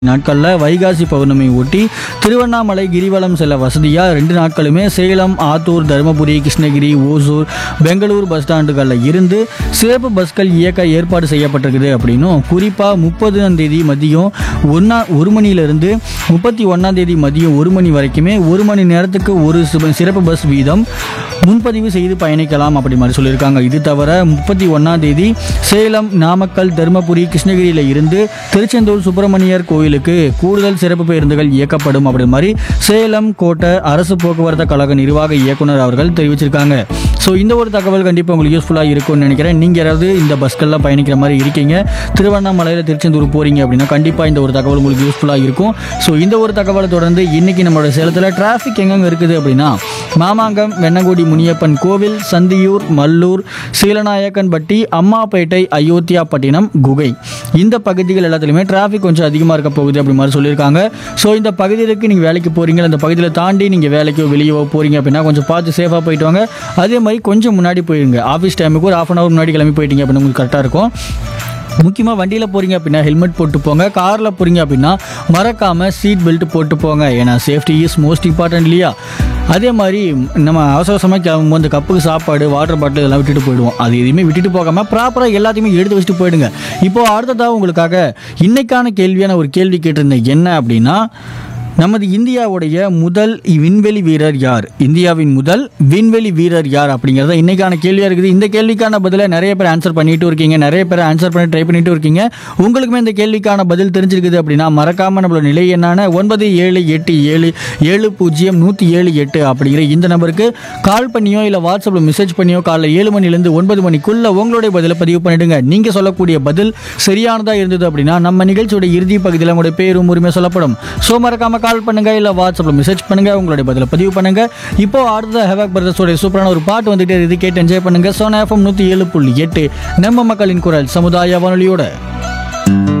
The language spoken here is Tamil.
நாட்களில் வைகாசி பௌர்ணமி ஒட்டி திருவண்ணாமலை கிரிவலம் செல்ல வசதியாக ரெண்டு நாட்களுமே சேலம் ஆத்தூர் தருமபுரி கிருஷ்ணகிரி ஓசூர் பெங்களூர் பஸ் ஸ்டாண்டுகளில் இருந்து சிறப்பு பஸ்கள் இயக்க ஏற்பாடு செய்யப்பட்டிருக்குது அப்படின்னும் குறிப்பாக முப்பதாம் தேதி மதியம் ஒன்றா ஒரு மணியிலிருந்து முப்பத்தி ஒன்றாம் தேதி மதியம் ஒரு மணி வரைக்குமே ஒரு மணி நேரத்துக்கு ஒரு சிப- சிறப்பு பஸ் வீதம் முன்பதிவு செய்து பயணிக்கலாம் அப்படி மாதிரி சொல்லியிருக்காங்க இது தவிர முப்பத்தி ஒன்றாம் தேதி சேலம் நாமக்கல் தருமபுரி கிருஷ்ணகிரியில் இருந்து திருச்செந்தூர் சுப்பிரமணியர் கோயிலுக்கு கூடுதல் சிறப்பு பேருந்துகள் இயக்கப்படும் அப்படி மாதிரி சேலம் கோட்டை அரசு போக்குவரத்து கழக நிர்வாக இயக்குனர் அவர்கள் தெரிவிச்சிருக்காங்க ஸோ இந்த ஒரு தகவல் கண்டிப்பாக உங்களுக்கு யூஸ்ஃபுல்லாக இருக்கும்னு நினைக்கிறேன் நீங்கள் யாராவது இந்த பஸ்களில் பயணிக்கிற மாதிரி இருக்கீங்க திருவண்ணாமலையில் திருச்செந்தூர் போகிறீங்க அப்படின்னா கண்டிப்பாக இந்த ஒரு தகவல் உங்களுக்கு யூஸ்ஃபுல்லாக இருக்கும் ஸோ இந்த ஒரு தகவலை தொடர்ந்து இன்னைக்கு நம்மளோட சேலத்தில் டிராஃபிக் எங்கெங்க இருக்குது அப்படின்னா மாமாங்கம் வெண்ணங்குடி முனியப்பன் கோவில் சந்தியூர் மல்லூர் சீலநாயக்கன்பட்டி அம்மாப்பேட்டை அயோத்தியாப்பட்டினம் குகை இந்த பகுதிகள் எல்லாத்துலேயுமே டிராஃபிக் கொஞ்சம் அதிகமாக இருக்க போகுது அப்படி மாதிரி சொல்லியிருக்காங்க ஸோ இந்த பகுதிகளுக்கு நீங்கள் வேலைக்கு போகிறீங்க இந்த பகுதியில் தாண்டி நீங்கள் வேலைக்கோ வெளியவோ போகிறீங்க அப்படின்னா கொஞ்சம் பார்த்து சேஃபாக போயிட்டு வாங்க அதே மாதிரி கொஞ்சம் முன்னாடி போயிருங்க ஆஃபீஸ் டைமுக்கு ஒரு ஆஃப் அன் ஹவர் முன்னாடி கிளம்பி போயிட்டீங்க அப்படின்னா உங்களுக்கு கரெக்டாக இருக்கும் முக்கியமாக வண்டியில் போகிறீங்க அப்படின்னா ஹெல்மெட் போட்டு போங்க காரில் போகிறீங்க அப்படின்னா மறக்காமல் சீட் பெல்ட் போட்டு போங்க ஏன்னா சேஃப்டி இஸ் மோஸ்ட் இம்பார்ட்டன்ட் இல்லையா அதே மாதிரி நம்ம அவசர அவசரமாக கிளம்பும்போது இந்த கப்புக்கு சாப்பாடு வாட்டர் பாட்டில் இதெல்லாம் விட்டுட்டு போயிடுவோம் அது எதுவுமே விட்டுட்டு போகாமல் ப்ராப்பராக எல்லாத்தையுமே எடுத்து வச்சுட்டு போயிடுங்க இப்போ அடுத்ததாக உங்களுக்காக இன்னைக்கான கேள்வியான ஒரு கேள்வி கேட்டிருந்தேன் என்ன அப்படின்னா நமது இந்தியாவுடைய முதல் விண்வெளி வீரர் யார் இந்தியாவின் முதல் விண்வெளி வீரர் யார் அப்படிங்கிறத இன்னைக்கான கேள்வியாக இருக்குது இந்த கேள்விக்கான பதிலை நிறைய பேர் ஆன்சர் பண்ணிட்டு இருக்கீங்க நிறைய பேர் ஆன்சர் பண்ணி ட்ரை பண்ணிட்டு இருக்கீங்க உங்களுக்குமே இந்த கேள்விக்கான பதில் தெரிஞ்சிருக்குது அப்படின்னா மறக்காம நம்மளோட நிலை என்னான ஒன்பது ஏழு எட்டு ஏழு ஏழு பூஜ்ஜியம் நூற்றி ஏழு எட்டு அப்படிங்கிற இந்த நம்பருக்கு கால் பண்ணியோ இல்லை வாட்ஸ்அப்பில் மெசேஜ் பண்ணியோ காலைல ஏழு மணிலேருந்து ஒன்பது மணிக்குள்ள உங்களுடைய பதிலை பதிவு பண்ணிடுங்க நீங்கள் சொல்லக்கூடிய பதில் சரியானதாக இருந்தது அப்படின்னா நம்ம நிகழ்ச்சியோட இறுதி பகுதியில் உங்களுடைய பேரும் உரிமை சொல்லப்படும் ஸோ மறக்காம கால் பண்ணுங்க இல்லை வாட்ஸ்அப்பில் மெசேஜ் பண்ணுங்க உங்களுடைய பதிலை பதிவு பண்ணுங்க இப்போ அடுத்த ஹெவாக் பிரதர்ஸோட சூப்பரான ஒரு பாட்டு வந்துட்டு இது கேட்டு என்ஜாய் பண்ணுங்க சோனா எஃப்எம் நூற்றி ஏழு புள்ளி எட்டு நம்ம மக்களின் குரல் சமுதாய வானொலியோட